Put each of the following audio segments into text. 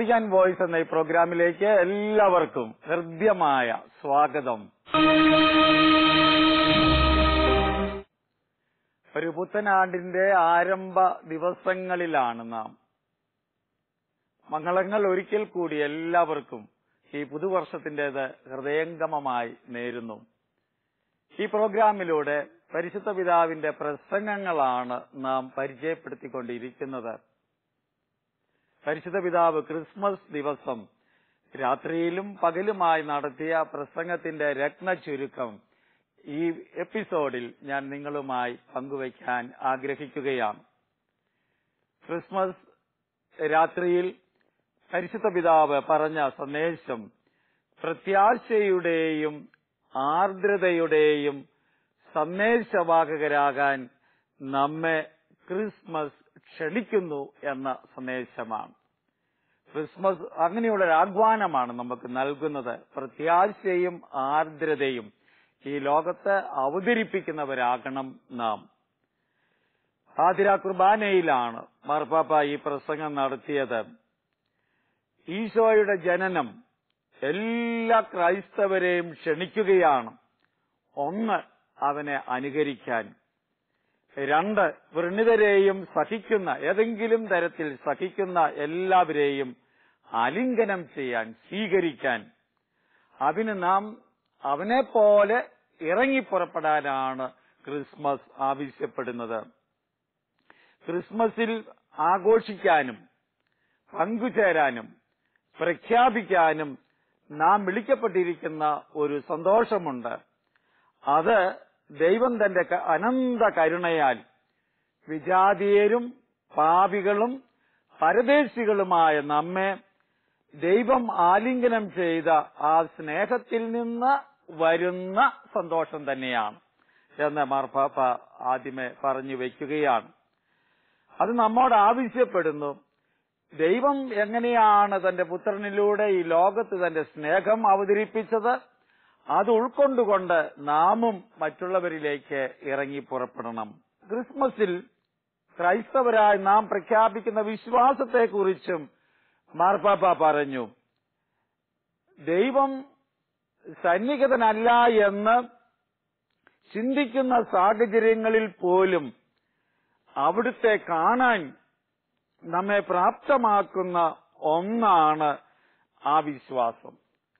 വാത്തിക്കാൻ voice എന്ന ഈ പ്രോഗ്രാമിലേക്ക് എല്ലാവർക്കും ഹൃദ്യമായ സ്വാഗതം ഒരു പുത്തനാണ്ടിന്റെ ആരംഭ ദിവസങ്ങളിലാണ് നാം മംഗളങ്ങൾ ഒരിക്കൽ കൂടി എല്ലാവർക്കും ഈ പുതുവർഷത്തിന്റേത് ഹൃദയംഗമമായി നേരുന്നു ഈ പ്രോഗ്രാമിലൂടെ പരിശുദ്ധ പിതാവിന്റെ പ്രസംഗങ്ങളാണ് നാം പരിചയപ്പെടുത്തിക്കൊണ്ടിരിക്കുന്നത് പരിശുദ്ധ പിതാവ് ക്രിസ്മസ് ദിവസം രാത്രിയിലും പകലുമായി നടത്തിയ പ്രസംഗത്തിന്റെ രത്ന ചുരുക്കം ഈ എപ്പിസോഡിൽ ഞാൻ നിങ്ങളുമായി പങ്കുവയ്ക്കാൻ ആഗ്രഹിക്കുകയാണ് ക്രിസ്മസ് രാത്രിയിൽ പരിശുദ്ധ പിതാവ് പറഞ്ഞ സന്ദേശം പ്രത്യാശയുടെയും ആർദ്രതയുടെയും സന്ദേശവാഹകരാകാൻ നമ്മെ ക്രിസ്മസ് ക്ഷണിക്കുന്നു എന്ന സന്ദേശമാണ് ക്രിസ്മസ് അങ്ങനെയുള്ള ഒരു ആഹ്വാനമാണ് നമുക്ക് നൽകുന്നത് പ്രത്യാശയും ആർദ്രതയും ഈ ലോകത്ത് അവതരിപ്പിക്കുന്നവരാകണം നാം ആതിര കുർബാനയിലാണ് മാർപ്പാപ്പ ഈ പ്രസംഗം നടത്തിയത് ഈശോയുടെ ജനനം എല്ലാ ക്രൈസ്തവരെയും ക്ഷണിക്കുകയാണ് ഒന്ന് അവനെ അനുകരിക്കാൻ രണ്ട് വൃണിതരെയും സഹിക്കുന്ന ഏതെങ്കിലും തരത്തിൽ സഹിക്കുന്ന എല്ലാവരെയും ആലിംഗനം ചെയ്യാൻ സ്വീകരിക്കാൻ അതിന് നാം അവനെ പോലെ ഇറങ്ങിപ്പുറപ്പെടാനാണ് ക്രിസ്മസ് ആവശ്യപ്പെടുന്നത് ക്രിസ്മസിൽ ആഘോഷിക്കാനും പങ്കുചേരാനും പ്രഖ്യാപിക്കാനും നാം വിളിക്കപ്പെട്ടിരിക്കുന്ന ഒരു സന്തോഷമുണ്ട് അത് ദൈവം തന്റെ ക- അനന്ത കരുണയാൽ വിജാതീയരും പാപികളും പരദേശികളുമായ നമ്മെ ദൈവം ആലിംഗനം ചെയ്ത ആ സ്നേഹത്തിൽ നിന്ന് വരുന്ന സന്തോഷം തന്നെയാണ് എന്ന് മാർപ്പാപ്പ ആദ്യമേ പറഞ്ഞു വയ്ക്കുകയാണ് അത് നമ്മോട് ആവശ്യപ്പെടുന്നു ദൈവം എങ്ങനെയാണ് തന്റെ പുത്രനിലൂടെ ഈ ലോകത്ത് തന്റെ സ്നേഹം അവതരിപ്പിച്ചത് അത് ഉൾക്കൊണ്ടുകൊണ്ട് നാമും മറ്റുള്ളവരിലേക്ക് ഇറങ്ങി പുറപ്പെടണം ക്രിസ്മസിൽ ക്രൈസ്തവരായി നാം പ്രഖ്യാപിക്കുന്ന വിശ്വാസത്തെക്കുറിച്ചും മാർപ്പാപ്പ പറഞ്ഞു ദൈവം സന്നിഹിതനല്ല എന്ന് ചിന്തിക്കുന്ന സാഹചര്യങ്ങളിൽ പോലും അവിടുത്തെ കാണാൻ നമ്മെ പ്രാപ്തമാക്കുന്ന ഒന്നാണ് ആ വിശ്വാസം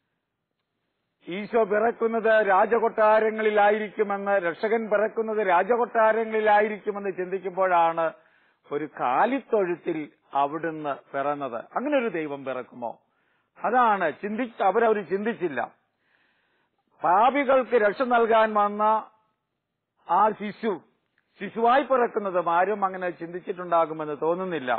ഈശോ പിറക്കുന്നത് രാജകൊട്ടാരങ്ങളിലായിരിക്കുമെന്ന് രക്ഷകൻ പിറക്കുന്നത് രാജകൊട്ടാരങ്ങളിലായിരിക്കുമെന്ന് ചിന്തിക്കുമ്പോഴാണ് ഒരു കാലിത്തൊഴുത്തിൽ അവിടുന്ന് പിറന്നത് അങ്ങനെ ഒരു ദൈവം പിറക്കുമോ അതാണ് ചിന്തി അവരവർ ചിന്തിച്ചില്ല പാപികൾക്ക് രക്ഷ നൽകാൻ വന്ന ആ ശിശു ശിശുവായി പിറക്കുന്നതും ആരും അങ്ങനെ ചിന്തിച്ചിട്ടുണ്ടാകുമെന്ന് തോന്നുന്നില്ല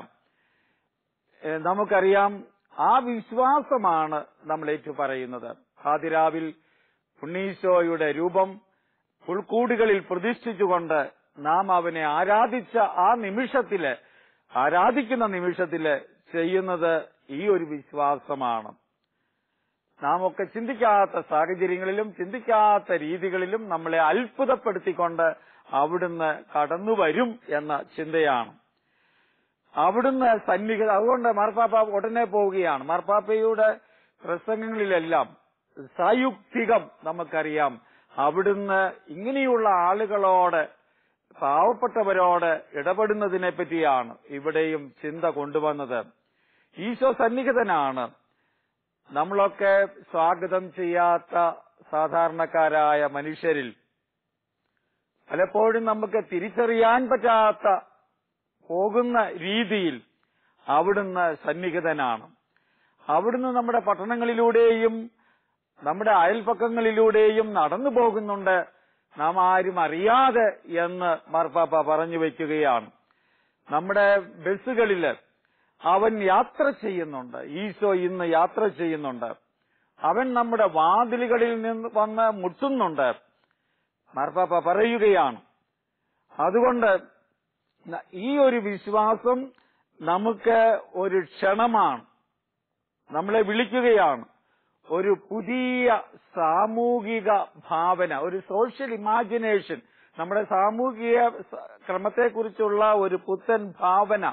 ഏ, നമുക്കറിയാം ആ വിശ്വാസമാണ് നമ്മൾ ഏറ്റുപറയുന്നത് ഹാതിരാവിൽ ഉണ്ണീശോയുടെ രൂപം പുൽക്കൂടുകളിൽ പ്രതിഷ്ഠിച്ചുകൊണ്ട് നാം അവനെ ആരാധിച്ച ആ നിമിഷത്തില് ആരാധിക്കുന്ന നിമിഷത്തില് ചെയ്യുന്നത് ഈ ഒരു വിശ്വാസമാണ് നാം ഒക്കെ ചിന്തിക്കാത്ത സാഹചര്യങ്ങളിലും ചിന്തിക്കാത്ത രീതികളിലും നമ്മളെ അത്ഭുതപ്പെടുത്തിക്കൊണ്ട് അവിടുന്ന് കടന്നു വരും എന്ന ചിന്തയാണ് അവിടുന്ന് സന്നിഹിത അതുകൊണ്ട് മാർപ്പാപ്പ ഉടനെ പോവുകയാണ് മാർപ്പാപ്പയുടെ പ്രസംഗങ്ങളിലെല്ലാം സായുക്തികം നമുക്കറിയാം അവിടുന്ന് ഇങ്ങനെയുള്ള ആളുകളോട് പാവപ്പെട്ടവരോട് ഇടപെടുന്നതിനെ പറ്റിയാണ് ഇവിടെയും ചിന്ത കൊണ്ടുവന്നത് ഈശോ സന്നിഹിതനാണ് നമ്മളൊക്കെ സ്വാഗതം ചെയ്യാത്ത സാധാരണക്കാരായ മനുഷ്യരിൽ പലപ്പോഴും നമുക്ക് തിരിച്ചറിയാൻ പറ്റാത്ത പോകുന്ന രീതിയിൽ അവിടുന്ന് സന്നിഹിതനാണ് അവിടുന്ന് നമ്മുടെ പട്ടണങ്ങളിലൂടെയും നമ്മുടെ അയൽപക്കങ്ങളിലൂടെയും നടന്നു പോകുന്നുണ്ട് നാം ആരും അറിയാതെ എന്ന് മാർപ്പാപ്പ പറഞ്ഞു വയ്ക്കുകയാണ് നമ്മുടെ ബസ്സുകളില് അവൻ യാത്ര ചെയ്യുന്നുണ്ട് ഈശോ ഇന്ന് യാത്ര ചെയ്യുന്നുണ്ട് അവൻ നമ്മുടെ വാതിലുകളിൽ നിന്ന് വന്ന് മുട്ടുന്നുണ്ട് മാർപ്പാപ്പ പറയുകയാണ് അതുകൊണ്ട് ന- ഈ ഒരു വിശ്വാസം നമുക്ക് ഒരു ക്ഷണമാണ് നമ്മളെ വിളിക്കുകയാണ് ഒരു പുതിയ സാമൂഹിക ഭാവന ഒരു സോഷ്യൽ ഇമാജിനേഷൻ നമ്മുടെ സാമൂഹിക സ- ക്രമത്തെക്കുറിച്ചുള്ള ഒരു പുത്തൻ ഭാവന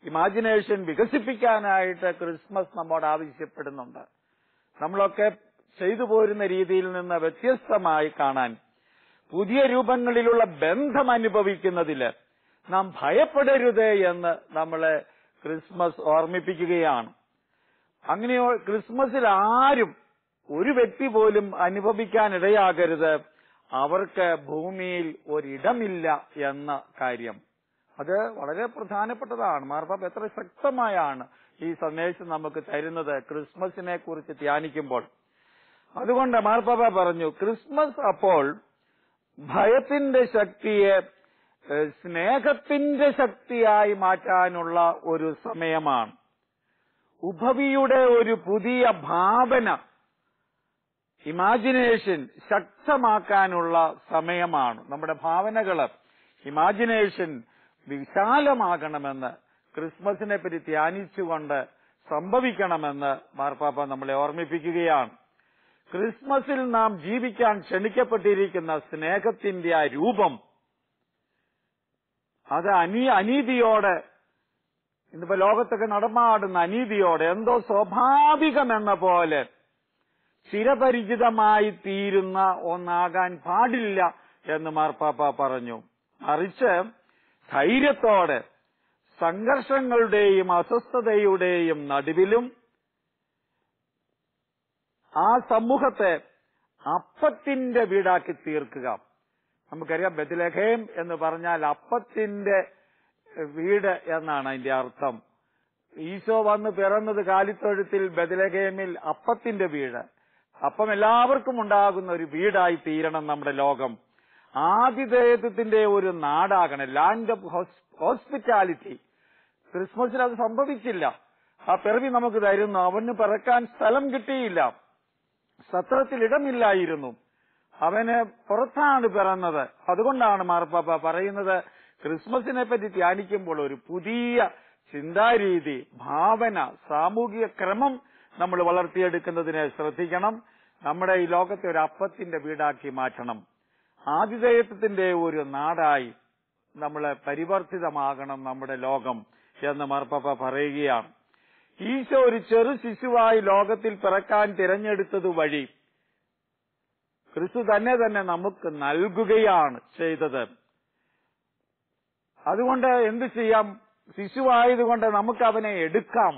ഇമാജിനേഷൻ വികസിപ്പിക്കാനായിട്ട് ക്രിസ്മസ് നമ്മോട് ആവശ്യപ്പെടുന്നുണ്ട് നമ്മളൊക്കെ ചെയ്തു പോരുന്ന രീതിയിൽ നിന്ന് വ്യത്യസ്തമായി കാണാൻ പുതിയ രൂപങ്ങളിലുള്ള ബന്ധം അനുഭവിക്കുന്നതില് നാം ഭയപ്പെടരുത് എന്ന് നമ്മളെ ക്രിസ്മസ് ഓർമ്മിപ്പിക്കുകയാണ് അങ്ങനെയോ ക്രിസ്മസിൽ ആരും ഒരു വ്യക്തി പോലും അനുഭവിക്കാൻ ഇടയാകരുത് അവർക്ക് ഭൂമിയിൽ ഒരിടമില്ല എന്ന കാര്യം അത് വളരെ പ്രധാനപ്പെട്ടതാണ് മാർപ്പാപ്പ എത്ര ശക്തമായാണ് ഈ സന്ദേശം നമുക്ക് തരുന്നത് ക്രിസ്മസിനെ കുറിച്ച് ധ്യാനിക്കുമ്പോൾ അതുകൊണ്ട് മാർപ്പാപ്പ പറഞ്ഞു ക്രിസ്മസ് അപ്പോൾ ഭയത്തിന്റെ ശക്തിയെ ഏഹ്, സ്നേഹത്തിന്റെ ശക്തിയായി മാറ്റാനുള്ള ഒരു സമയമാണ് ഉപവിയുടെ ഒരു പുതിയ ഭാവന ഇമാജിനേഷൻ ശക്തമാക്കാനുള്ള സമയമാണ് നമ്മുടെ ഭാവനകള് ഇമാജിനേഷൻ വിശാലമാകണമെന്ന് ക്രിസ്മസിനെ പറ്റി ധ്യാനിച്ചുകൊണ്ട് സംഭവിക്കണമെന്ന് മാർപ്പാപ്പ നമ്മളെ ഓർമ്മിപ്പിക്കുകയാണ് ക്രിസ്മസിൽ നാം ജീവിക്കാൻ ക്ഷണിക്കപ്പെട്ടിരിക്കുന്ന സ്നേഹത്തിന്റെ ആ രൂപം അത് അനീ അനീതിയോടെ ഇന്നിപ്പോ ലോകത്തൊക്കെ നടമാടുന്ന അനീതിയോടെ എന്തോ സ്വാഭാവികമെന്ന പോലെ ചിരപരിചിതമായി തീരുന്ന ഒന്നാകാൻ പാടില്ല എന്ന് മാർപ്പാപ്പ പറഞ്ഞു മറിച്ച് ധൈര്യത്തോടെ സംഘർഷങ്ങളുടെയും അസ്വസ്ഥതയുടെയും നടുവിലും ആ സമൂഹത്തെ അപ്പത്തിന്റെ വീടാക്കി തീർക്കുക നമുക്കറിയാം ബദലഹേം എന്ന് പറഞ്ഞാൽ അപ്പത്തിന്റെ വീട് എന്നാണ് അതിന്റെ അർത്ഥം ഈശോ വന്ന് പിറന്നത് കാലിത്തൊഴുത്തിൽ ബദലഹേമിൽ അപ്പത്തിന്റെ വീട് അപ്പം എല്ലാവർക്കും ഉണ്ടാകുന്ന ഒരു വീടായി തീരണം നമ്മുടെ ലോകം ആതിഥേയത്വത്തിന്റെ ഒരു നാടാകണം ലാൻഡ് ഓഫ് ഹോസ്പിറ്റാലിറ്റി ക്രിസ്മസിൽ അത് സംഭവിച്ചില്ല ആ പിറവി നമുക്ക് തരുന്നു അവന് പിറക്കാൻ സ്ഥലം കിട്ടിയില്ല സത്രത്തിൽ ഇടമില്ലായിരുന്നു അവന് പുറത്താണ് പിറന്നത് അതുകൊണ്ടാണ് മാർപ്പാപ്പ പറയുന്നത് ക്രിസ്മസിനെ പറ്റി ധ്യാനിക്കുമ്പോൾ ഒരു പുതിയ ചിന്താരീതി ഭാവന സാമൂഹിക ക്രമം നമ്മൾ വളർത്തിയെടുക്കുന്നതിനെ ശ്രദ്ധിക്കണം നമ്മുടെ ഈ ലോകത്തെ ഒരു അപ്പത്തിന്റെ വീടാക്കി മാറ്റണം ആതിഥേയത്വത്തിന്റെ ഒരു നാടായി നമ്മളെ പരിവർത്തിതമാകണം നമ്മുടെ ലോകം എന്ന് മാർപ്പാപ്പ പറയുകയാണ് ഈശോ ഒരു ചെറു ശിശുവായി ലോകത്തിൽ പിറക്കാൻ തിരഞ്ഞെടുത്തത് വഴി ക്രിസ്തു തന്നെ തന്നെ നമുക്ക് നൽകുകയാണ് ചെയ്തത് അതുകൊണ്ട് എന്ത് ചെയ്യാം ശിശുവായതുകൊണ്ട് നമുക്ക് അവനെ എടുക്കാം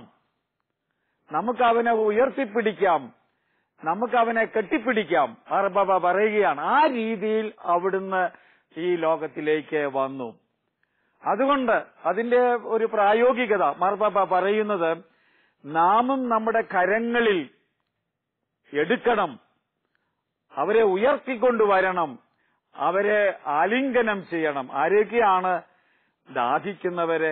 നമുക്ക് അവനെ ഉയർത്തിപ്പിടിക്കാം നമുക്ക് അവനെ കെട്ടിപ്പിടിക്കാം മാർപ്പാപ്പ പറയുകയാണ് ആ രീതിയിൽ അവിടുന്ന് ഈ ലോകത്തിലേക്ക് വന്നു അതുകൊണ്ട് അതിന്റെ ഒരു പ്രായോഗികത മാർപ്പാപ്പ പറയുന്നത് നാമും നമ്മുടെ കരങ്ങളിൽ എടുക്കണം അവരെ ഉയർത്തിക്കൊണ്ടുവരണം അവരെ ആലിംഗനം ചെയ്യണം ആരൊക്കെയാണ് ദാഹിക്കുന്നവരെ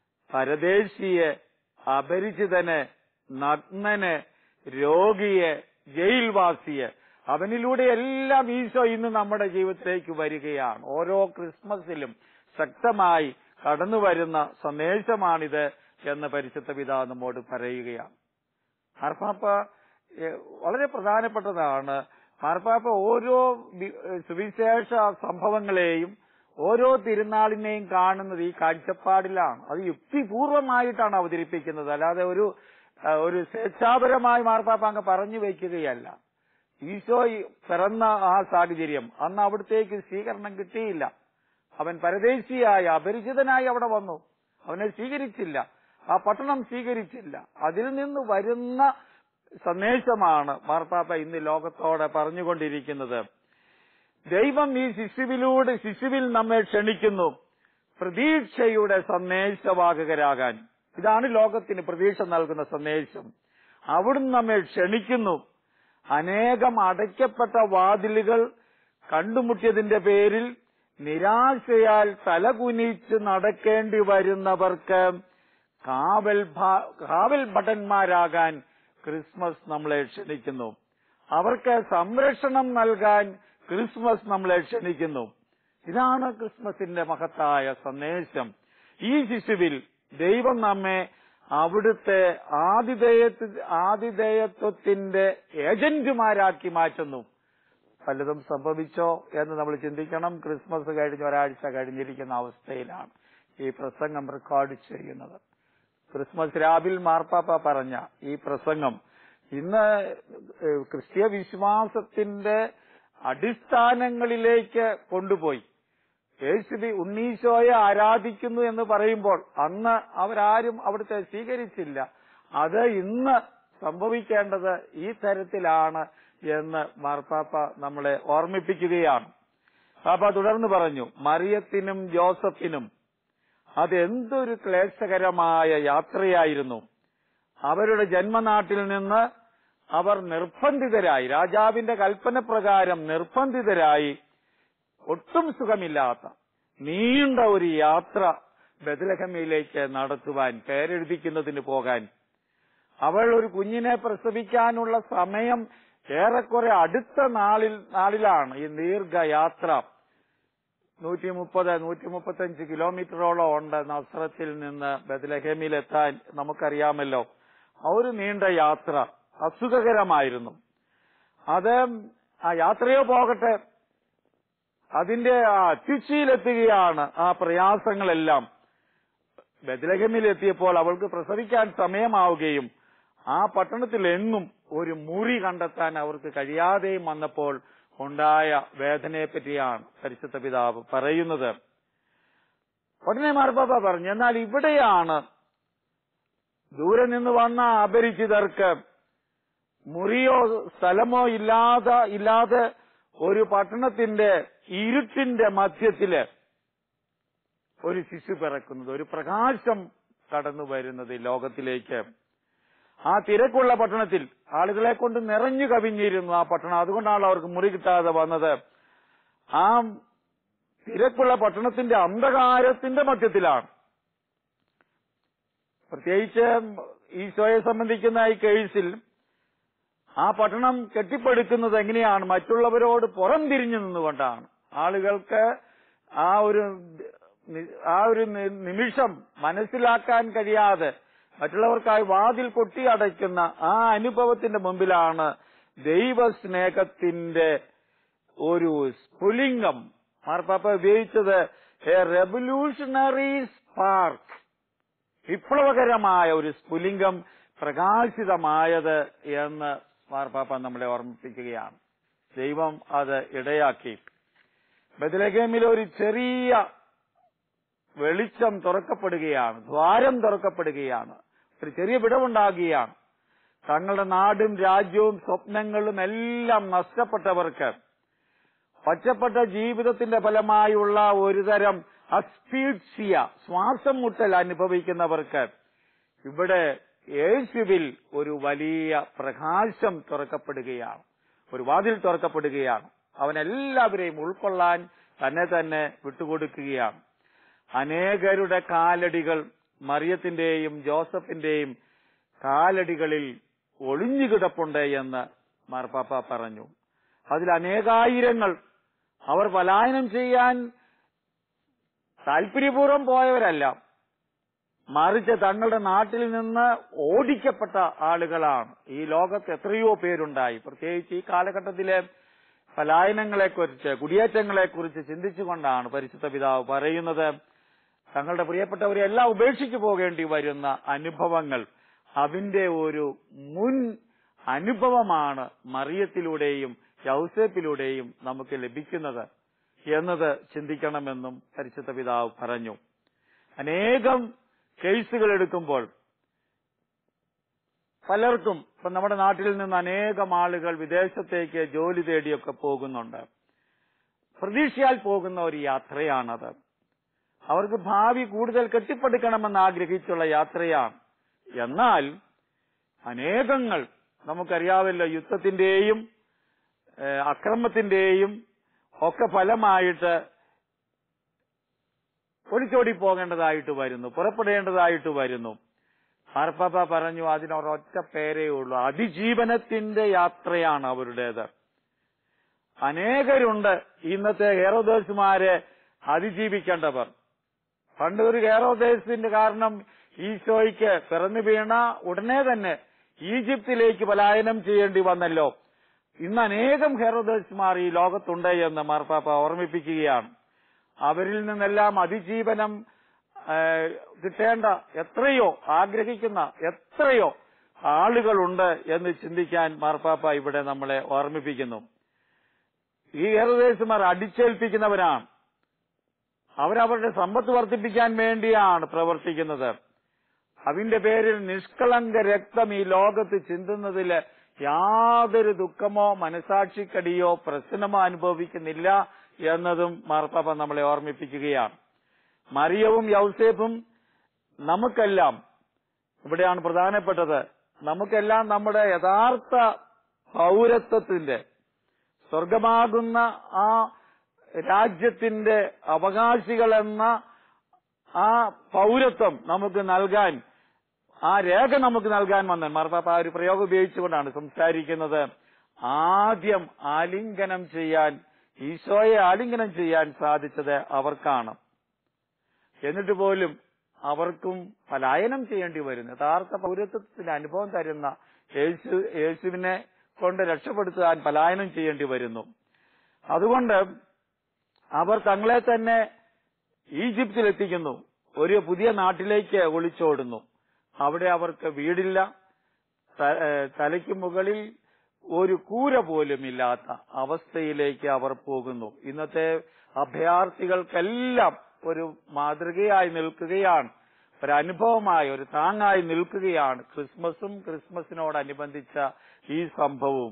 പരദേശിയെ അപരിചിതനെ നഗ്നന് രോഗിയെ ജയിൽവാസിയെ അവനിലൂടെ എല്ലാം ഈശോ ഇന്ന് നമ്മുടെ ജീവിതത്തിലേക്ക് വരികയാണ് ഓരോ ക്രിസ്മസിലും ശക്തമായി കടന്നു വരുന്ന സന്ദേശമാണിത് എന്ന് പരിശുദ്ധ പിതാവ് നമ്മോട് പറയുകയാണ് മാർപ്പാപ്പ ഏഹ്, വളരെ പ്രധാനപ്പെട്ടതാണ് മാർപ്പാപ്പ ഓരോ വി- ഏഹ്, സുവിശേഷ സംഭവങ്ങളെയും ഓരോ തിരുനാളിനെയും കാണുന്നത് ഈ കാഴ്ചപ്പാടിലാണ് അത് യുക്തിപൂർവമായിട്ടാണ് അവതരിപ്പിക്കുന്നത് അല്ലാതെ ഒരു ആ, ഒരു സ്വേച്ഛാപരമായി മാർപ്പാപ്പ അങ്ങ് പറഞ്ഞു വയ്ക്കുകയല്ല ഈശോ ഈ പിറന്ന ആ സാഹചര്യം അന്ന് അവിടത്തേക്ക് സ്വീകരണം കിട്ടിയില്ല അവൻ പരദേശിയായി അപരിചിതനായി അവിടെ വന്നു അവനെ സ്വീകരിച്ചില്ല ആ പട്ടണം സ്വീകരിച്ചില്ല അതിൽ നിന്ന് വരുന്ന സന്ദേശമാണ് മാർപ്പാപ്പ ഇന്ന് ലോകത്തോടെ പറഞ്ഞുകൊണ്ടിരിക്കുന്നത് ദൈവം ഈ ശിശുവിലൂടെ ശിശുവിൽ നമ്മെ ക്ഷണിക്കുന്നു പ്രതീക്ഷയുടെ സന്ദേശവാഹകരാകാൻ ഇതാണ് ലോകത്തിന് പ്രതീക്ഷ നൽകുന്ന സന്ദേശം അവിടുന്ന് നമ്മെ ക്ഷണിക്കുന്നു അനേകം അടയ്ക്കപ്പെട്ട വാതിലുകൾ കണ്ടുമുട്ടിയതിന്റെ പേരിൽ നിരാശയാൽ തലകുനിച്ച് നടക്കേണ്ടി വരുന്നവർക്ക് കാവൽ ഭാ- കാവൽ ഭടന്മാരാകാൻ ക്രിസ്മസ് നമ്മളെ ക്ഷണിക്കുന്നു അവർക്ക് സംരക്ഷണം നൽകാൻ ക്രിസ്മസ് നമ്മളെ ക്ഷണിക്കുന്നു ഇതാണ് ക്രിസ്മസിന്റെ മഹത്തായ സന്ദേശം ഈ ശിശുവിൽ ദൈവം നമ്മെ അവിടുത്തെ ആതിഥേയത്വ ആതിഥേയത്വത്തിന്റെ ഏജന്റുമാരാക്കി മാറ്റുന്നു പലതും സംഭവിച്ചോ എന്ന് നമ്മൾ ചിന്തിക്കണം ക്രിസ്മസ് കഴിഞ്ഞ് ഒരാഴ്ച കഴിഞ്ഞിരിക്കുന്ന അവസ്ഥയിലാണ് ഈ പ്രസംഗം റെക്കോർഡ് ചെയ്യുന്നത് ക്രിസ്മസ് രാവിൽ മാർപ്പാപ്പ പറഞ്ഞ ഈ പ്രസംഗം ഇന്ന് ഏഹ്, ക്രിസ്തീയ വിശ്വാസത്തിന്റെ അടിസ്ഥാനങ്ങളിലേക്ക് കൊണ്ടുപോയി യേശുവി ഉണ്ണീശോയെ ആരാധിക്കുന്നു എന്ന് പറയുമ്പോൾ അന്ന് അവരാരും അവിടുത്തെ സ്വീകരിച്ചില്ല അത് ഇന്ന് സംഭവിക്കേണ്ടത് ഈ തരത്തിലാണ് എന്ന് മാർപ്പാപ്പ നമ്മളെ ഓർമ്മിപ്പിക്കുകയാണ് പാപ്പ തുടർന്ന് പറഞ്ഞു മറിയത്തിനും ജോസഫിനും അതെന്തൊരു ക്ലേശകരമായ യാത്രയായിരുന്നു അവരുടെ ജന്മനാട്ടിൽ നിന്ന് അവർ നിർബന്ധിതരായി രാജാവിന്റെ കൽപ്പന പ്രകാരം നിർബന്ധിതരായി ഒട്ടും സുഖമില്ലാത്ത നീണ്ട ഒരു യാത്ര ബദലഹമയിലേക്ക് നടത്തുവാൻ പേരെഴുതിക്കുന്നതിന് പോകാൻ അവൾ ഒരു കുഞ്ഞിനെ പ്രസവിക്കാനുള്ള സമയം ഏറെക്കുറെ അടുത്ത നാളിൽ നാളിലാണ് ഈ ദീർഘയാത്ര നൂറ്റി മുപ്പത് നൂറ്റി മുപ്പത്തഞ്ച് കിലോമീറ്ററോളം ഉണ്ട് നസ്രത്തിൽ നിന്ന് ബദലഹേമിലെത്താൻ നമുക്കറിയാമല്ലോ ആ ഒരു നീണ്ട യാത്ര അസുഖകരമായിരുന്നു അത് ആ യാത്രയോ പോകട്ടെ അതിന്റെ ആ അത്യുച്ചിയിലെത്തുകയാണ് ആ പ്രയാസങ്ങളെല്ലാം ബദലഹമിലെത്തിയപ്പോൾ അവൾക്ക് പ്രസവിക്കാൻ സമയമാവുകയും ആ പട്ടണത്തിൽ എങ്ങും ഒരു മുറി കണ്ടെത്താൻ അവർക്ക് കഴിയാതെയും വന്നപ്പോൾ ഉണ്ടായ വേദനയെ പറ്റിയാണ് പരിശുദ്ധ പിതാവ് പറയുന്നത് ഉടനെ മാർപ്പാപ്പ പറഞ്ഞു എന്നാൽ ഇവിടെയാണ് ദൂരെ നിന്ന് വന്ന അപരിചിതർക്ക് മുറിയോ സ്ഥലമോ ഇല്ലാതെ ഇല്ലാതെ ഒരു പട്ടണത്തിന്റെ ഇരുട്ടിന്റെ മധ്യത്തില് ഒരു ശിശു പിറക്കുന്നത് ഒരു പ്രകാശം കടന്നു വരുന്നത് ഈ ലോകത്തിലേക്ക് ആ തിരക്കുള്ള പട്ടണത്തിൽ ആളുകളെ കൊണ്ട് നിറഞ്ഞു കവിഞ്ഞിരുന്നു ആ പട്ടണം അതുകൊണ്ടാണ് അവർക്ക് മുറി കിട്ടാതെ വന്നത് ആ തിരക്കുള്ള പട്ടണത്തിന്റെ അന്ധകാരത്തിന്റെ മധ്യത്തിലാണ് പ്രത്യേകിച്ച് ഈശോയെ സംബന്ധിക്കുന്ന ഈ കേസിൽ ആ പട്ടണം കെട്ടിപ്പടുക്കുന്നത് എങ്ങനെയാണ് മറ്റുള്ളവരോട് പുറം തിരിഞ്ഞു നിന്നുകൊണ്ടാണ് ആളുകൾക്ക് ആ ഒരു നി- ആ ഒരു നി- നിമിഷം മനസ്സിലാക്കാൻ കഴിയാതെ മറ്റുള്ളവർക്കായി വാതിൽ കൊട്ടിയടയ്ക്കുന്ന ആ അനുഭവത്തിന്റെ മുമ്പിലാണ് ദൈവസ്നേഹത്തിന്റെ ഒരു സ്ഫുലിംഗം മാർപ്പാപ്പ ഉപയോഗിച്ചത് എ റെവല്യൂഷണറി സ്പാർക്ക് വിപ്ലവകരമായ ഒരു സ്ഫുലിംഗം പ്രകാശിതമായത് എന്ന് മാർപ്പാപ്പ നമ്മളെ ഓർമ്മിപ്പിക്കുകയാണ് ദൈവം അത് ഇടയാക്കി ബദലഗേമിൽ ഒരു ചെറിയ വെളിച്ചം തുറക്കപ്പെടുകയാണ് ദ്വാരം തുറക്കപ്പെടുകയാണ് ഒരു ചെറിയ വിടവുണ്ടാകുകയാണ് തങ്ങളുടെ നാടും രാജ്യവും സ്വപ്നങ്ങളും എല്ലാം നഷ്ടപ്പെട്ടവർക്ക് ഒറ്റപ്പെട്ട ജീവിതത്തിന്റെ ഫലമായുള്ള ഒരുതരം അസ്ഫീക്ഷ്യ ശ്വാസം മുട്ടൽ അനുഭവിക്കുന്നവർക്ക് ഇവിടെ യേശുവിൽ ഒരു വലിയ പ്രകാശം തുറക്കപ്പെടുകയാണ് ഒരു വാതിൽ തുറക്കപ്പെടുകയാണ് അവൻ എല്ലാവരെയും ഉൾക്കൊള്ളാൻ തന്നെ തന്നെ വിട്ടുകൊടുക്കുകയാണ് അനേകരുടെ കാലടികൾ മറിയത്തിന്റെയും ജോസഫിന്റെയും കാലടികളിൽ ഒളിഞ്ഞുകിടപ്പുണ്ട് എന്ന് മാർപ്പാപ്പ പറഞ്ഞു അതിൽ അനേകായിരങ്ങൾ അവർ പലായനം ചെയ്യാൻ താല്പര്യപൂർവ്വം പോയവരല്ല മറിച്ച് തങ്ങളുടെ നാട്ടിൽ നിന്ന് ഓടിക്കപ്പെട്ട ആളുകളാണ് ഈ ലോകത്ത് എത്രയോ പേരുണ്ടായി പ്രത്യേകിച്ച് ഈ കാലഘട്ടത്തിലെ പലായനങ്ങളെക്കുറിച്ച് കുടിയേറ്റങ്ങളെക്കുറിച്ച് ചിന്തിച്ചുകൊണ്ടാണ് പരിശുദ്ധ പിതാവ് പറയുന്നത് തങ്ങളുടെ പ്രിയപ്പെട്ടവരെ എല്ലാം ഉപേക്ഷിച്ചു പോകേണ്ടി വരുന്ന അനുഭവങ്ങൾ അതിന്റെ ഒരു മുൻ അനുഭവമാണ് മറിയത്തിലൂടെയും യൗസേപ്പിലൂടെയും നമുക്ക് ലഭിക്കുന്നത് എന്നത് ചിന്തിക്കണമെന്നും പരിശുദ്ധ പിതാവ് പറഞ്ഞു അനേകം കേസുകൾ എടുക്കുമ്പോൾ പലർക്കും ഇപ്പൊ നമ്മുടെ നാട്ടിൽ നിന്ന് അനേകം ആളുകൾ വിദേശത്തേക്ക് ജോലി തേടിയൊക്കെ പോകുന്നുണ്ട് പ്രതീക്ഷയാൽ പോകുന്ന ഒരു യാത്രയാണത് അവർക്ക് ഭാവി കൂടുതൽ കെട്ടിപ്പടുക്കണമെന്ന് ആഗ്രഹിച്ചുള്ള യാത്രയാണ് എന്നാൽ അനേകങ്ങൾ നമുക്കറിയാവല്ലോ യുദ്ധത്തിന്റെയും ഏഹ്, അക്രമത്തിന്റെയും ഒക്കെ ഫലമായിട്ട് ഒളിച്ചോടി പോകേണ്ടതായിട്ട് വരുന്നു പുറപ്പെടേണ്ടതായിട്ട് വരുന്നു മാർപ്പാപ്പ പറഞ്ഞു അതിനൊരൊറ്റ പേരേ ഉള്ളൂ അതിജീവനത്തിന്റെ യാത്രയാണ് അവരുടേത് അനേകരുണ്ട് ഇന്നത്തെ ഹെറോദേഴ്സുമാരെ അതിജീവിക്കേണ്ടവർ പണ്ട് ഒരു ഹെറോദേഴ്സിന്റെ കാരണം ഈശോയ്ക്ക് പിറന്നു വീണ ഉടനെ തന്നെ ഈജിപ്തിലേക്ക് പലായനം ചെയ്യേണ്ടി വന്നല്ലോ ഇന്ന് അനേകം ഹെറോദേഴ്സുമാർ ഈ ലോകത്തുണ്ട് എന്ന് മാർപ്പാപ്പ ഓർമ്മിപ്പിക്കുകയാണ് അവരിൽ നിന്നെല്ലാം അതിജീവനം ആ, കിട്ടേണ്ട എത്രയോ ആഗ്രഹിക്കുന്ന എത്രയോ ആളുകളുണ്ട് എന്ന് ചിന്തിക്കാൻ മാർപ്പാപ്പ ഇവിടെ നമ്മളെ ഓർമ്മിപ്പിക്കുന്നു ഈ ഏറുദേശമാർ അടിച്ചേൽപ്പിക്കുന്നവരാണ് അവരവരുടെ സമ്പത്ത് വർദ്ധിപ്പിക്കാൻ വേണ്ടിയാണ് പ്രവർത്തിക്കുന്നത് അതിന്റെ പേരിൽ നിഷ്കളങ്ക രക്തം ഈ ലോകത്ത് ചിന്തുന്നതില് യാതൊരു ദുഃഖമോ മനസാക്ഷിക്കടിയോ പ്രശ്നമോ അനുഭവിക്കുന്നില്ല എന്നതും മാർപ്പാപ്പ നമ്മളെ ഓർമ്മിപ്പിക്കുകയാണ് മറിയവും യൗസേഫും നമുക്കെല്ലാം ഇവിടെയാണ് പ്രധാനപ്പെട്ടത് നമുക്കെല്ലാം നമ്മുടെ യഥാർത്ഥ പൗരത്വത്തിന്റെ സ്വർഗമാകുന്ന ആ രാജ്യത്തിന്റെ അവകാശികളെന്ന ആ പൗരത്വം നമുക്ക് നൽകാൻ ആ രേഖ നമുക്ക് നൽകാൻ വന്ന മാർപ്പാപ്പ ആ ഒരു പ്രയോഗം ഉപയോഗിച്ചുകൊണ്ടാണ് സംസാരിക്കുന്നത് ആദ്യം ആലിംഗനം ചെയ്യാൻ ഈശോയെ ആലിംഗനം ചെയ്യാൻ സാധിച്ചത് അവർക്കാണ് എന്നിട്ട് പോലും അവർക്കും പലായനം ചെയ്യേണ്ടി വരുന്നു യഥാർത്ഥ പൗരത്വത്തിന്റെ അനുഭവം തരുന്ന യേശു യേശുവിനെ കൊണ്ട് രക്ഷപ്പെടുത്താൻ പലായനം ചെയ്യേണ്ടി വരുന്നു അതുകൊണ്ട് അവർ തങ്ങളെ തന്നെ ഈജിപ്തിൽ എത്തിക്കുന്നു ഒരു പുതിയ നാട്ടിലേക്ക് ഒളിച്ചോടുന്നു അവിടെ അവർക്ക് വീടില്ല ത- ഏഹ് തലയ്ക്ക് മുകളിൽ ഒരു കൂര പോലും ഇല്ലാത്ത അവസ്ഥയിലേക്ക് അവർ പോകുന്നു ഇന്നത്തെ അഭയാർത്ഥികൾക്കെല്ലാം ഒരു മാതൃകയായി നിൽക്കുകയാണ് ഒരു അനുഭവമായി ഒരു താങ്ങായി നിൽക്കുകയാണ് ക്രിസ്മസും ക്രിസ്മസിനോടനുബന്ധിച്ച ഈ സംഭവവും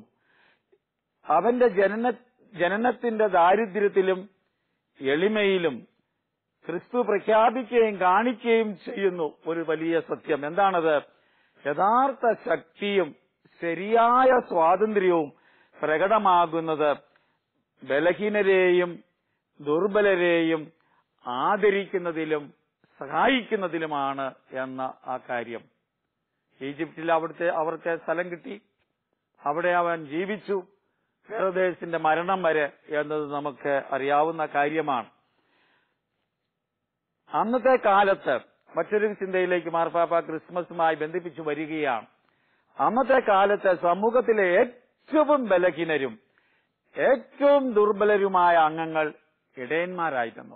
അവന്റെ ജനന ജനനത്തിന്റെ ദാരിദ്ര്യത്തിലും എളിമയിലും ക്രിസ്തു പ്രഖ്യാപിക്കുകയും കാണിക്കുകയും ചെയ്യുന്നു ഒരു വലിയ സത്യം എന്താണത് യഥാർത്ഥ ശക്തിയും ശരിയായ സ്വാതന്ത്ര്യവും പ്രകടമാകുന്നത് ബലഹീനരെയും ദുർബലരെയും ആദരിക്കുന്നതിലും സഹായിക്കുന്നതിലുമാണ് എന്ന ആ കാര്യം ഈജിപ്തിൽ അവിടുത്തെ അവർക്ക് സ്ഥലം കിട്ടി അവിടെ അവൻ ജീവിച്ചു ഹെറോദേസിന്റെ മരണം വരെ എന്നത് നമുക്ക് അറിയാവുന്ന കാര്യമാണ് അന്നത്തെ കാലത്ത് മറ്റൊരു ചിന്തയിലേക്ക് മാർപ്പാപ്പ ക്രിസ്മസുമായി ബന്ധിപ്പിച്ചു വരികയാണ് അന്നത്തെ കാലത്ത് സമൂഹത്തിലെ ഏറ്റവും ബലഹീനരും ഏറ്റവും ദുർബലരുമായ അംഗങ്ങൾ ഇടയന്മാരായിരുന്നു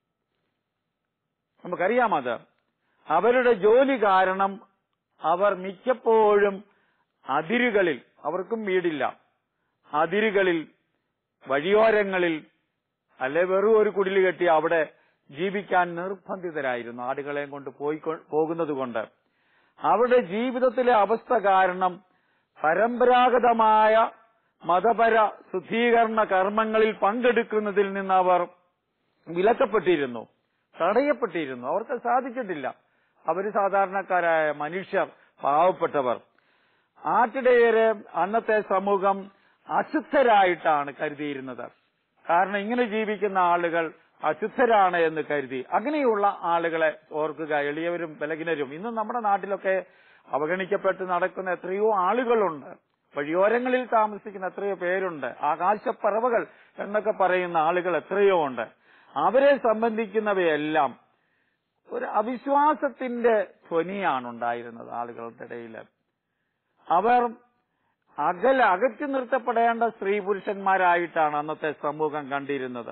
നമുക്കറിയാം അത് അവരുടെ ജോലി കാരണം അവർ മിക്കപ്പോഴും അതിരുകളിൽ അവർക്കും വീടില്ല അതിരുകളിൽ വഴിയോരങ്ങളിൽ അല്ലെ വെറും ഒരു കുടിൽ കെട്ടി അവിടെ ജീവിക്കാൻ നിർബന്ധിതരായിരുന്നു ആടുകളെയും കൊണ്ട് പോയി പോകുന്നത് കൊണ്ട് അവരുടെ ജീവിതത്തിലെ അവസ്ഥ കാരണം പരമ്പരാഗതമായ മതപര ശുദ്ധീകരണ കർമ്മങ്ങളിൽ പങ്കെടുക്കുന്നതിൽ നിന്ന് അവർ വിലക്കപ്പെട്ടിരുന്നു തടയപ്പെട്ടിരുന്നു അവർക്ക് സാധിച്ചിട്ടില്ല അവര് സാധാരണക്കാരായ മനുഷ്യർ പാവപ്പെട്ടവർ ആട്ടിടയരെ അന്നത്തെ സമൂഹം അശുദ്ധരായിട്ടാണ് കരുതിയിരുന്നത് കാരണം ഇങ്ങനെ ജീവിക്കുന്ന ആളുകൾ അശുദ്ധരാണ് എന്ന് കരുതി അങ്ങനെയുള്ള ആളുകളെ ഓർക്കുക എളിയവരും ബലഹീനരും ഇന്നും നമ്മുടെ നാട്ടിലൊക്കെ അവഗണിക്കപ്പെട്ട് നടക്കുന്ന എത്രയോ ആളുകളുണ്ട് വഴിയോരങ്ങളിൽ താമസിക്കുന്ന എത്രയോ പേരുണ്ട് ആകാശപ്പറവകൾ എന്നൊക്കെ പറയുന്ന ആളുകൾ എത്രയോ ഉണ്ട് അവരെ സംബന്ധിക്കുന്നവയെല്ലാം ഒരു അവിശ്വാസത്തിന്റെ ധ്വനിയാണ് ഉണ്ടായിരുന്നത് ആളുകളുടെ ഇടയിൽ അവർ അകല അകറ്റി നിർത്തപ്പെടേണ്ട സ്ത്രീ പുരുഷന്മാരായിട്ടാണ് അന്നത്തെ സമൂഹം കണ്ടിരുന്നത്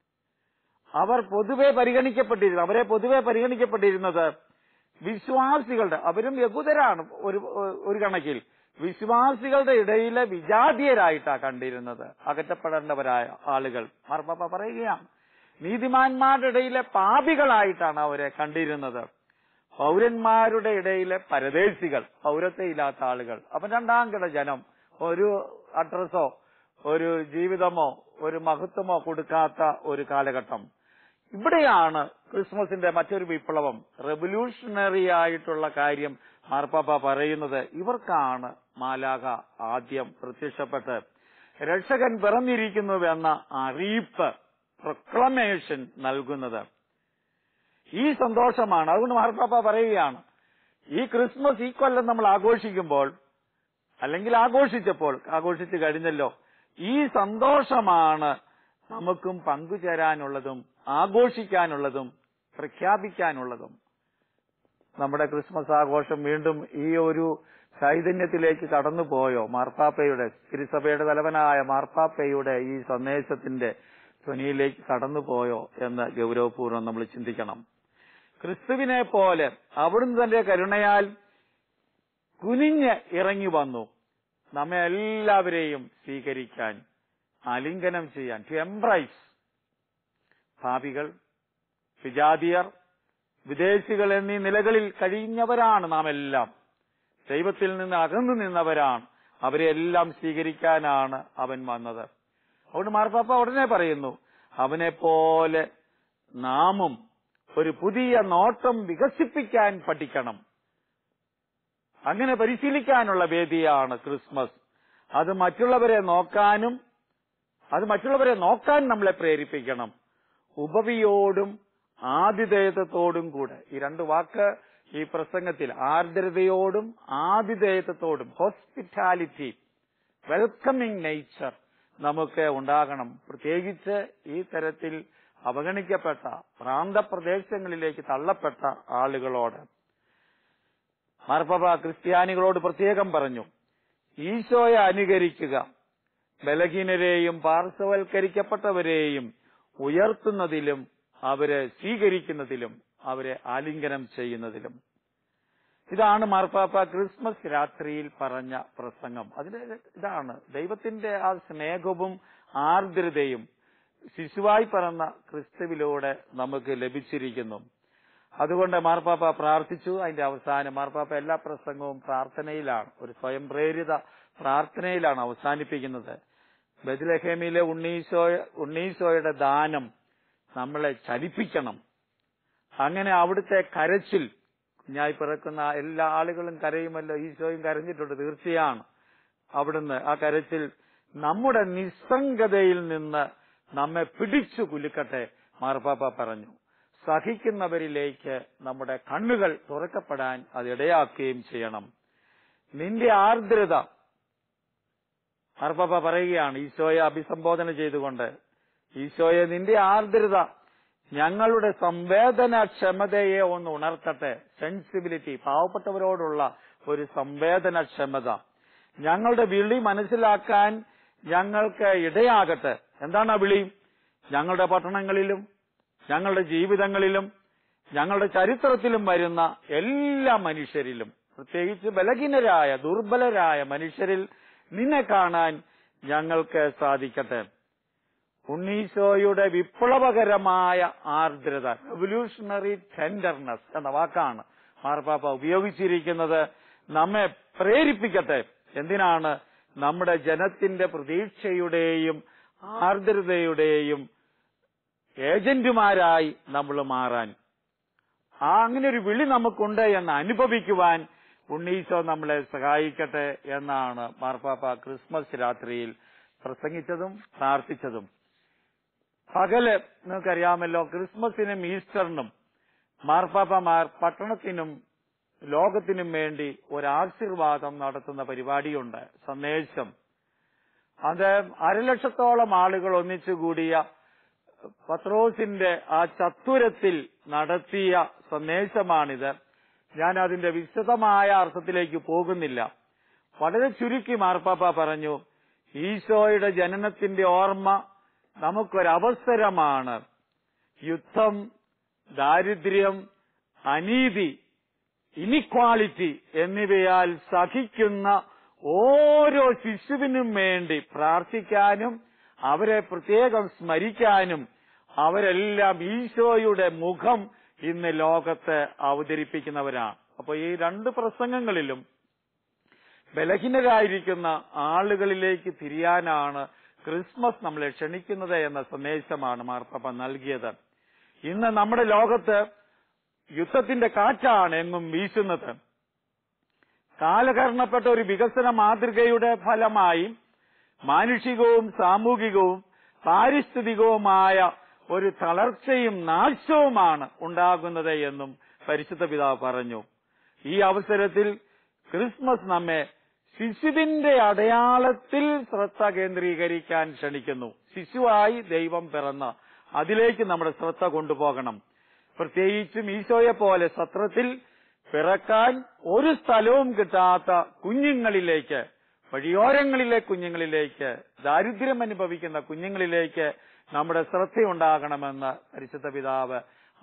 അവർ പൊതുവെ പരിഗണിക്കപ്പെട്ടിരുന്നു അവരെ പൊതുവെ പരിഗണിക്കപ്പെട്ടിരുന്നത് വിശ്വാസികളുടെ അവരും യഹൂദരാണ് ഒരു ഒരു കണക്കിൽ വിശ്വാസികളുടെ ഇടയിലെ വിജാതീയരായിട്ടാണ് കണ്ടിരുന്നത് അകറ്റപ്പെടേണ്ടവരായ ആളുകൾ മാർപ്പാപ്പ പറയുകയാണ് നീതിമാന്മാരുടെ ഇടയിലെ പാപികളായിട്ടാണ് അവരെ കണ്ടിരുന്നത് പൗരന്മാരുടെ ഇടയിലെ പരദേശികൾ പൗരത്വയില്ലാത്ത ആളുകൾ അപ്പൊ രണ്ടാം കിട ജനം ഒരു അഡ്രസ്സോ ഒരു ജീവിതമോ ഒരു മഹത്വമോ കൊടുക്കാത്ത ഒരു കാലഘട്ടം ഇവിടെയാണ് ക്രിസ്മസിന്റെ മറ്റൊരു വിപ്ലവം റെവല്യൂഷണറി ആയിട്ടുള്ള കാര്യം മാർപ്പാപ്പ പറയുന്നത് ഇവർക്കാണ് മാലാക ആദ്യം പ്രത്യക്ഷപ്പെട്ട് രക്ഷകൻ പിറന്നിരിക്കുന്നുവെന്ന അറിയിപ്പ് പ്രൊക്ലമേഷൻ നൽകുന്നത് ഈ സന്തോഷമാണ് അതുകൊണ്ട് മാർപ്പാപ്പ പറയുകയാണ് ഈ ക്രിസ്മസ് ഈ കൊല്ലം നമ്മൾ ആഘോഷിക്കുമ്പോൾ അല്ലെങ്കിൽ ആഘോഷിച്ചപ്പോൾ ആഘോഷിച്ചു കഴിഞ്ഞല്ലോ ഈ സന്തോഷമാണ് നമുക്കും പങ്കുചേരാനുള്ളതും ആഘോഷിക്കാനുള്ളതും പ്രഖ്യാപിക്കാനുള്ളതും നമ്മുടെ ക്രിസ്മസ് ആഘോഷം വീണ്ടും ഈ ഒരു ചൈതന്യത്തിലേക്ക് കടന്നുപോയോ മാർപ്പാപ്പയുടെ തിരുസഭയുടെ തലവനായ മാർപ്പാപ്പയുടെ ഈ സന്ദേശത്തിന്റെ ധ്വനിയിലേക്ക് കടന്നുപോയോ എന്ന് ഗൗരവപൂർവ്വം നമ്മൾ ചിന്തിക്കണം ക്രിസ്തുവിനെ പോലെ അവിടുന്ന് തന്റെ കരുണയാൽ കുനിഞ്ഞ് ഇറങ്ങി വന്നു നമ്മെ എല്ലാവരെയും സ്വീകരിക്കാൻ ആലിംഗനം ചെയ്യാൻ ടു എംബ്രൈസ് ഭാവികൾ വിജാതിയർ വിദേശികൾ എന്നീ നിലകളിൽ കഴിഞ്ഞവരാണ് നാം എല്ലാം ദൈവത്തിൽ നിന്ന് അകന്നു നിന്നവരാണ് അവരെ എല്ലാം സ്വീകരിക്കാനാണ് അവൻ വന്നത് അതുകൊണ്ട് മാർപ്പാപ്പ ഉടനെ പറയുന്നു അവനെ പോലെ നാമും ഒരു പുതിയ നോട്ടം വികസിപ്പിക്കാൻ പഠിക്കണം അങ്ങനെ പരിശീലിക്കാനുള്ള വേദിയാണ് ക്രിസ്മസ് അത് മറ്റുള്ളവരെ നോക്കാനും അത് മറ്റുള്ളവരെ നോക്കാൻ നമ്മളെ പ്രേരിപ്പിക്കണം ഉപവിയോടും ആതിഥേയത്വത്തോടും കൂടെ ഈ രണ്ട് വാക്ക് ഈ പ്രസംഗത്തിൽ ആർദ്രതയോടും ആതിഥേയത്വത്തോടും ഹോസ്പിറ്റാലിറ്റി വെൽക്കമിംഗ് നേച്ചർ നമുക്ക് ഉണ്ടാകണം പ്രത്യേകിച്ച് ഈ തരത്തിൽ അവഗണിക്കപ്പെട്ട പ്രാന്തപ്രദേശങ്ങളിലേക്ക് തള്ളപ്പെട്ട ആളുകളോട് മാർപ്പാപ്പ ക്രിസ്ത്യാനികളോട് പ്രത്യേകം പറഞ്ഞു ഈശോയെ അനുകരിക്കുക ബലഹീനരെയും പാർശ്വവൽക്കരിക്കപ്പെട്ടവരെയും ഉയർത്തുന്നതിലും അവരെ സ്വീകരിക്കുന്നതിലും അവരെ ആലിംഗനം ചെയ്യുന്നതിലും ഇതാണ് മാർപ്പാപ്പ ക്രിസ്മസ് രാത്രിയിൽ പറഞ്ഞ പ്രസംഗം അതിന് ഇതാണ് ദൈവത്തിന്റെ ആ സ്നേഹവും ആർദ്രതയും ശിശുവായി പറന്ന ക്രിസ്തുവിലൂടെ നമുക്ക് ലഭിച്ചിരിക്കുന്നു അതുകൊണ്ട് മാർപ്പാപ്പ പ്രാർത്ഥിച്ചു അതിന്റെ അവസാനം മാർപ്പാപ്പ എല്ലാ പ്രസംഗവും പ്രാർത്ഥനയിലാണ് ഒരു സ്വയം പ്രേരിത പ്രാർത്ഥനയിലാണ് അവസാനിപ്പിക്കുന്നത് ബദ്ലഹേമിലെ ഉണ്ണീശോയ ഉണ്ണീശോയുടെ ദാനം നമ്മളെ ചലിപ്പിക്കണം അങ്ങനെ അവിടുത്തെ കരച്ചിൽ കുഞ്ഞായി പിറക്കുന്ന എല്ലാ ആളുകളും കരയുമല്ലോ ഈശോയും കരഞ്ഞിട്ടുണ്ട് തീർച്ചയാണ് അവിടുന്ന് ആ കരച്ചിൽ നമ്മുടെ നിസ്സംഗതയിൽ നിന്ന് നമ്മെ പിടിച്ചു കുലുക്കട്ടെ മാർപ്പാപ്പ പറഞ്ഞു സഹിക്കുന്നവരിലേക്ക് നമ്മുടെ കണ്ണുകൾ തുറക്കപ്പെടാൻ അത് ഇടയാക്കുകയും ചെയ്യണം നിന്റെ ആർദ്രത മാർപ്പാപ്പ പറയുകയാണ് ഈശോയെ അഭിസംബോധന ചെയ്തുകൊണ്ട് ഈശോയെ നിന്റെ ആർദ്രത ഞങ്ങളുടെ സംവേദനക്ഷമതയെ ഒന്ന് ഉണർത്തട്ടെ സെൻസിബിലിറ്റി പാവപ്പെട്ടവരോടുള്ള ഒരു സംവേദനക്ഷമത ഞങ്ങളുടെ വിളി മനസ്സിലാക്കാൻ ഞങ്ങൾക്ക് ഇടയാകട്ടെ എന്താണ് ആ വിളി ഞങ്ങളുടെ പട്ടണങ്ങളിലും ഞങ്ങളുടെ ജീവിതങ്ങളിലും ഞങ്ങളുടെ ചരിത്രത്തിലും വരുന്ന എല്ലാ മനുഷ്യരിലും പ്രത്യേകിച്ച് ബലഹീനരായ ദുർബലരായ മനുഷ്യരിൽ നിന്നെ കാണാൻ ഞങ്ങൾക്ക് സാധിക്കട്ടെ ഉണ്ണീശോയുടെ വിപ്ലവകരമായ ആർദ്രത റെവല്യൂഷണറി ടെൻഡർനെസ് എന്ന വാക്കാണ് മാർപ്പാപ്പ ഉപയോഗിച്ചിരിക്കുന്നത് നമ്മെ പ്രേരിപ്പിക്കട്ടെ എന്തിനാണ് നമ്മുടെ ജനത്തിന്റെ പ്രതീക്ഷയുടെയും ആർദ്രതയുടെയും ഏജന്റുമാരായി നമ്മൾ മാറാൻ ആ അങ്ങനെ ഒരു വിളി നമുക്കുണ്ട് എന്ന് അനുഭവിക്കുവാൻ ഉണ്ണീശോ നമ്മളെ സഹായിക്കട്ടെ എന്നാണ് മാർപ്പാപ്പ ക്രിസ്മസ് രാത്രിയിൽ പ്രസംഗിച്ചതും പ്രാർത്ഥിച്ചതും പകല് നിങ്ങൾക്കറിയാമല്ലോ ക്രിസ്മസിനും ഈസ്റ്ററിനും മാർപ്പാപ്പമാർ പട്ടണത്തിനും ലോകത്തിനും വേണ്ടി ഒരു ആശീർവാദം നടത്തുന്ന പരിപാടിയുണ്ട് സന്ദേശം അത് അരലക്ഷത്തോളം ആളുകൾ ഒന്നിച്ചുകൂടിയ പത്രോസിന്റെ ആ ചത്തുരത്തിൽ നടത്തിയ സന്ദേശമാണിത് ഞാൻ അതിന്റെ വിശദമായ അർത്ഥത്തിലേക്ക് പോകുന്നില്ല വളരെ ചുരുക്കി മാർപ്പാപ്പ പറഞ്ഞു ഈശോയുടെ ജനനത്തിന്റെ ഓർമ്മ നമുക്കൊരവസരമാണ് യുദ്ധം ദാരിദ്ര്യം അനീതി ഇനിക്വാളിറ്റി എന്നിവയാൽ സഹിക്കുന്ന ഓരോ ശിശുവിനും വേണ്ടി പ്രാർത്ഥിക്കാനും അവരെ പ്രത്യേകം സ്മരിക്കാനും അവരെല്ലാം ഈശോയുടെ മുഖം ഇന്ന് ലോകത്ത് അവതരിപ്പിക്കുന്നവരാണ് അപ്പൊ ഈ രണ്ട് പ്രസംഗങ്ങളിലും ബലഹീനരായിരിക്കുന്ന ആളുകളിലേക്ക് തിരിയാനാണ് ക്രിസ്മസ് നമ്മളെ ക്ഷണിക്കുന്നത് എന്ന സന്ദേശമാണ് മാർപ്പാപ്പ നൽകിയത് ഇന്ന് നമ്മുടെ ലോകത്ത് യുദ്ധത്തിന്റെ കാറ്റാണ് എങ്ങും വീശുന്നത് കാലകരണപ്പെട്ട ഒരു വികസന മാതൃകയുടെ ഫലമായി മാനുഷികവും സാമൂഹികവും പാരിസ്ഥിതികവുമായ ഒരു തളർച്ചയും നാശവുമാണ് ഉണ്ടാകുന്നത് എന്നും പരിശുദ്ധ പിതാവ് പറഞ്ഞു ഈ അവസരത്തിൽ ക്രിസ്മസ് നമ്മെ ശിശുവിന്റെ അടയാളത്തിൽ ശ്രദ്ധ കേന്ദ്രീകരിക്കാൻ ക്ഷണിക്കുന്നു ശിശുവായി ദൈവം പിറന്ന അതിലേക്ക് നമ്മുടെ ശ്രദ്ധ കൊണ്ടുപോകണം പ്രത്യേകിച്ചും ഈശോയെ പോലെ സത്രത്തിൽ പിറക്കാൻ ഒരു സ്ഥലവും കിട്ടാത്ത കുഞ്ഞുങ്ങളിലേക്ക് വഴിയോരങ്ങളിലെ കുഞ്ഞുങ്ങളിലേക്ക് ദാരിദ്ര്യം അനുഭവിക്കുന്ന കുഞ്ഞുങ്ങളിലേക്ക് നമ്മുടെ ശ്രദ്ധയുണ്ടാകണമെന്ന് പരിശുദ്ധ പിതാവ്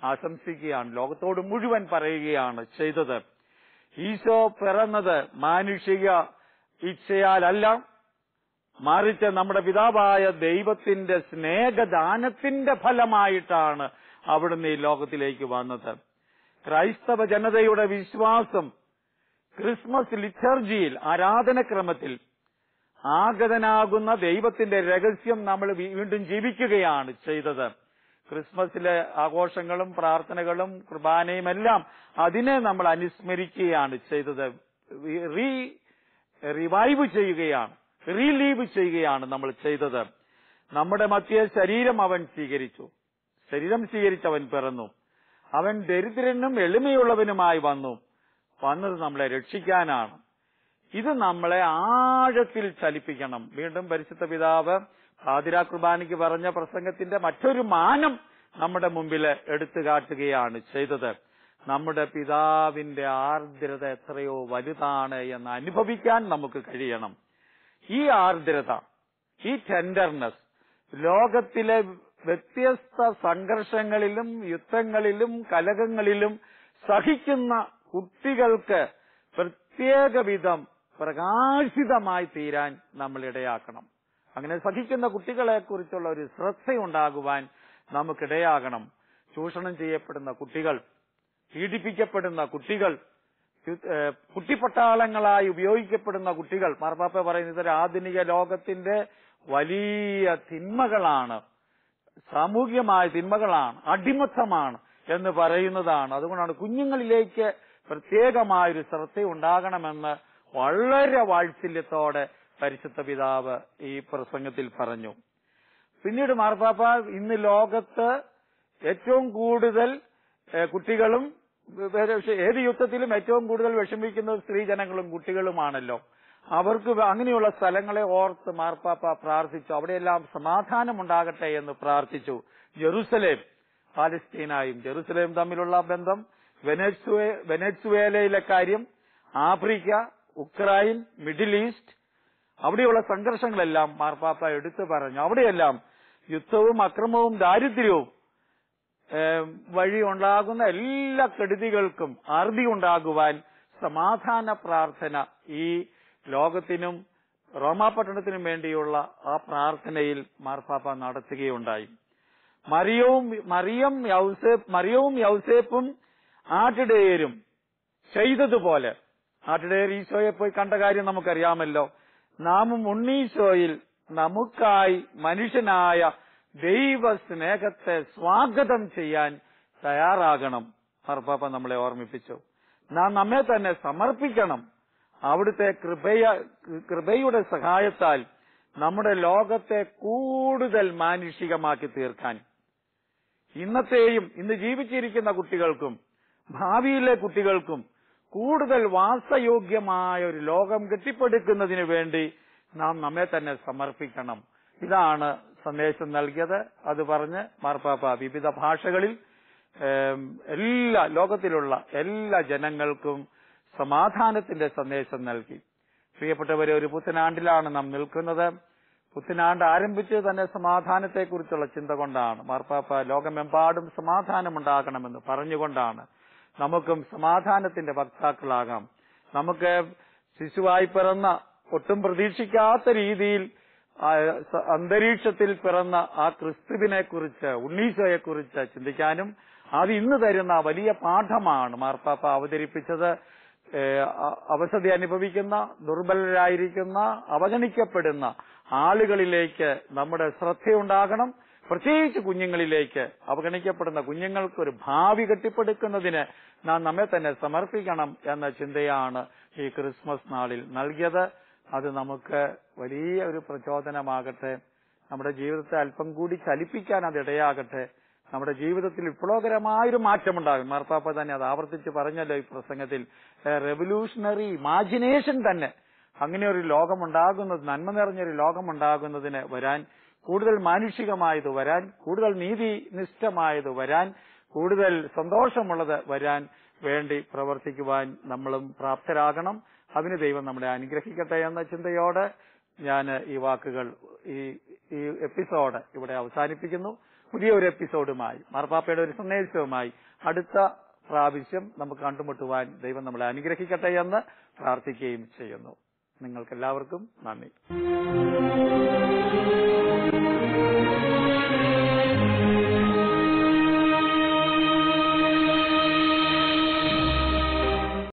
ആശംസിക്കുകയാണ് ലോകത്തോട് മുഴുവൻ പറയുകയാണ് ചെയ്തത് ഈശോ പിറന്നത് മാനുഷിക ഇച്ഛയാലല്ല മറിച്ച് നമ്മുടെ പിതാവായ ദൈവത്തിന്റെ സ്നേഹദാനത്തിന്റെ ഫലമായിട്ടാണ് അവിടുന്ന് ഈ ലോകത്തിലേക്ക് വന്നത് ക്രൈസ്തവ ജനതയുടെ വിശ്വാസം ക്രിസ്മസ് ലിറ്റർജിയിൽ ആരാധനക്രമത്തിൽ ആഗതനാകുന്ന ദൈവത്തിന്റെ രഹസ്യം നമ്മൾ വീണ്ടും ജീവിക്കുകയാണ് ചെയ്തത് ക്രിസ്മസിലെ ആഘോഷങ്ങളും പ്രാർത്ഥനകളും കുർബാനയും എല്ലാം അതിനെ നമ്മൾ അനുസ്മരിക്കുകയാണ് ചെയ്തത് റീ റിവൈവ് ചെയ്യുകയാണ് റീലീവ് ചെയ്യുകയാണ് നമ്മൾ ചെയ്തത് നമ്മുടെ മധ്യ ശരീരം അവൻ സ്വീകരിച്ചു ശരീരം സ്വീകരിച്ച് അവൻ പിറന്നു അവൻ ദരിദ്രനും എളിമയുള്ളവനുമായി വന്നു വന്നത് നമ്മളെ രക്ഷിക്കാനാണ് ഇത് നമ്മളെ ആഴത്തിൽ ചലിപ്പിക്കണം വീണ്ടും പരിശുദ്ധ പിതാവ് ആതിര കുർബാനയ്ക്ക് പറഞ്ഞ പ്രസംഗത്തിന്റെ മറ്റൊരു മാനം നമ്മുടെ മുമ്പിൽ എടുത്തു കാട്ടുകയാണ് ചെയ്തത് നമ്മുടെ പിതാവിന്റെ ആർദ്രത എത്രയോ വലുതാണ് എന്ന് അനുഭവിക്കാൻ നമുക്ക് കഴിയണം ഈ ആർദ്രത ഈ ടെൻഡർനെസ് ലോകത്തിലെ വ്യത്യസ്ത സംഘർഷങ്ങളിലും യുദ്ധങ്ങളിലും കലകങ്ങളിലും സഹിക്കുന്ന കുട്ടികൾക്ക് പ്രത്യേക വിധം പ്രകാശിതമായി തീരാൻ നമ്മൾ ഇടയാക്കണം അങ്ങനെ സഹിക്കുന്ന കുട്ടികളെ കുറിച്ചുള്ള ഒരു ശ്രദ്ധയുണ്ടാകുവാൻ നമുക്കിടയാകണം ചൂഷണം ചെയ്യപ്പെടുന്ന കുട്ടികൾ പീഡിപ്പിക്കപ്പെടുന്ന കുട്ടികൾ കുട്ടിപ്പട്ടാളങ്ങളായി ഉപയോഗിക്കപ്പെടുന്ന കുട്ടികൾ മാർപ്പാപ്പ പറയുന്നത് ഒരു ആധുനിക ലോകത്തിന്റെ വലിയ തിന്മകളാണ് സാമൂഹ്യമായ തിന്മകളാണ് അടിമത്തമാണ് എന്ന് പറയുന്നതാണ് അതുകൊണ്ടാണ് കുഞ്ഞുങ്ങളിലേക്ക് പ്രത്യേകമായൊരു ശ്രദ്ധ ഉണ്ടാകണമെന്ന് വളരെ വാത്സല്യത്തോടെ പരിശുദ്ധ പിതാവ് ഈ പ്രസംഗത്തിൽ പറഞ്ഞു പിന്നീട് മാർപ്പാപ്പ ഇന്ന് ലോകത്ത് ഏറ്റവും കൂടുതൽ കുട്ടികളും ഏത് യുദ്ധത്തിലും ഏറ്റവും കൂടുതൽ വിഷമിക്കുന്നത് സ്ത്രീജനങ്ങളും കുട്ടികളുമാണല്ലോ അവർക്ക് അങ്ങനെയുള്ള സ്ഥലങ്ങളെ ഓർത്ത് മാർപ്പാപ്പ പ്രാർത്ഥിച്ചു അവിടെയെല്ലാം സമാധാനം ഉണ്ടാകട്ടെ എന്ന് പ്രാർത്ഥിച്ചു ജെറുസലേം പാലസ്തീനായും ജെറുസലേം തമ്മിലുള്ള ബന്ധം വെനസ്വേ വെനസ്വേലയിലെ കാര്യം ആഫ്രിക്ക ഉക്രൈൻ മിഡിൽ ഈസ്റ്റ് അവിടെയുള്ള സംഘർഷങ്ങളെല്ലാം മാർപ്പാപ്പ എടുത്തു പറഞ്ഞു അവിടെയെല്ലാം യുദ്ധവും അക്രമവും ദാരിദ്ര്യവും വഴി ഉണ്ടാകുന്ന എല്ലാ കെടുതികൾക്കും അറുതി ഉണ്ടാകുവാൻ സമാധാന പ്രാർത്ഥന ഈ ലോകത്തിനും റോമാപട്ടണത്തിനും വേണ്ടിയുള്ള ആ പ്രാർത്ഥനയിൽ മാർപ്പാപ്പ നടത്തുകയുണ്ടായി മറിയവും മറിയം യൗസേപ്പ് മറിയവും യൗസേപ്പും ആട്ടിടയരും ചെയ്തതുപോലെ ആട്ടിടയർ ഈശോയെ പോയി കണ്ട കാര്യം നമുക്കറിയാമല്ലോ നാമും ഉണ്ണീശോയിൽ നമുക്കായി മനുഷ്യനായ ദൈവ സ്നേഹത്തെ സ്വാഗതം ചെയ്യാൻ തയ്യാറാകണം മാർപ്പാപ്പ നമ്മളെ ഓർമ്മിപ്പിച്ചു നാം നമ്മെ തന്നെ സമർപ്പിക്കണം അവിടുത്തെ കൃപയ കൃപയുടെ സഹായത്താൽ നമ്മുടെ ലോകത്തെ കൂടുതൽ മാനുഷികമാക്കി തീർക്കാൻ ഇന്നത്തെയും ഇന്ന് ജീവിച്ചിരിക്കുന്ന കുട്ടികൾക്കും ഭാവിയിലെ കുട്ടികൾക്കും കൂടുതൽ വാസയോഗ്യമായ ഒരു ലോകം കെട്ടിപ്പടുക്കുന്നതിന് വേണ്ടി നാം നമ്മെ തന്നെ സമർപ്പിക്കണം ഇതാണ് സന്ദേശം നൽകിയത് അത് പറഞ്ഞ് മാർപ്പാപ്പ വിവിധ ഭാഷകളിൽ എല്ലാ ലോകത്തിലുള്ള എല്ലാ ജനങ്ങൾക്കും സമാധാനത്തിന്റെ സന്ദേശം നൽകി പ്രിയപ്പെട്ടവരെ ഒരു പുത്തനാണ്ടിലാണ് നാം നിൽക്കുന്നത് പുത്തനാണ്ട് ആരംഭിച്ചത് തന്നെ സമാധാനത്തെക്കുറിച്ചുള്ള ചിന്ത കൊണ്ടാണ് മാർപ്പാപ്പ ലോകമെമ്പാടും സമാധാനമുണ്ടാകണമെന്ന് പറഞ്ഞുകൊണ്ടാണ് നമുക്കും സമാധാനത്തിന്റെ വക്താക്കളാകാം നമുക്ക് ശിശുവായി പിറന്ന ഒട്ടും പ്രതീക്ഷിക്കാത്ത രീതിയിൽ അന്തരീക്ഷത്തിൽ പിറന്ന ആ ക്രിസ്തുവിനെ കുറിച്ച് ഉണ്ണീശോയെ കുറിച്ച് ചിന്തിക്കാനും അത് ഇന്ന് തരുന്ന വലിയ പാഠമാണ് മാർപ്പാപ്പ അവതരിപ്പിച്ചത് അവസതി അനുഭവിക്കുന്ന ദുർബലരായിരിക്കുന്ന അവഗണിക്കപ്പെടുന്ന ആളുകളിലേക്ക് നമ്മുടെ ശ്രദ്ധയുണ്ടാകണം പ്രത്യേകിച്ച് കുഞ്ഞുങ്ങളിലേക്ക് അവഗണിക്കപ്പെടുന്ന കുഞ്ഞുങ്ങൾക്ക് ഒരു ഭാവി കെട്ടിപ്പടുക്കുന്നതിന് നാം നമ്മെ തന്നെ സമർപ്പിക്കണം എന്ന ചിന്തയാണ് ഈ ക്രിസ്മസ് നാളിൽ നൽകിയത് അത് നമുക്ക് വലിയ ഒരു പ്രചോദനമാകട്ടെ നമ്മുടെ ജീവിതത്തെ അല്പം കൂടി ചലിപ്പിക്കാൻ അത് ഇടയാകട്ടെ നമ്മുടെ ജീവിതത്തിൽ വിപ്ലവകരമായൊരു മാറ്റമുണ്ടാകും മാർപ്പാപ്പ തന്നെ അത് ആവർത്തിച്ച് പറഞ്ഞല്ലോ ഈ പ്രസംഗത്തിൽ റെവല്യൂഷണറി ഇമാജിനേഷൻ തന്നെ അങ്ങനെ ഒരു ലോകമുണ്ടാകുന്നത് നന്മ നിറഞ്ഞൊരു ലോകമുണ്ടാകുന്നതിന് വരാൻ കൂടുതൽ മാനുഷികമായത് വരാൻ കൂടുതൽ നീതിനിഷ്ഠമായത് വരാൻ കൂടുതൽ സന്തോഷമുള്ളത് വരാൻ വേണ്ടി പ്രവർത്തിക്കുവാൻ നമ്മളും പ്രാപ്തരാകണം അതിന് ദൈവം നമ്മളെ അനുഗ്രഹിക്കട്ടെ എന്ന ചിന്തയോടെ ഞാൻ ഈ വാക്കുകൾ ഈ ഈ എപ്പിസോഡ് ഇവിടെ അവസാനിപ്പിക്കുന്നു പുതിയ ഒരു എപ്പിസോഡുമായി മാർപ്പാപ്പയുടെ ഒരു സന്ദേശവുമായി അടുത്ത പ്രാവശ്യം നമുക്ക് കണ്ടുമുട്ടുവാൻ ദൈവം നമ്മളെ അനുഗ്രഹിക്കട്ടെ എന്ന് പ്രാർത്ഥിക്കുകയും ചെയ്യുന്നു നിങ്ങൾക്കെല്ലാവർക്കും നന്ദി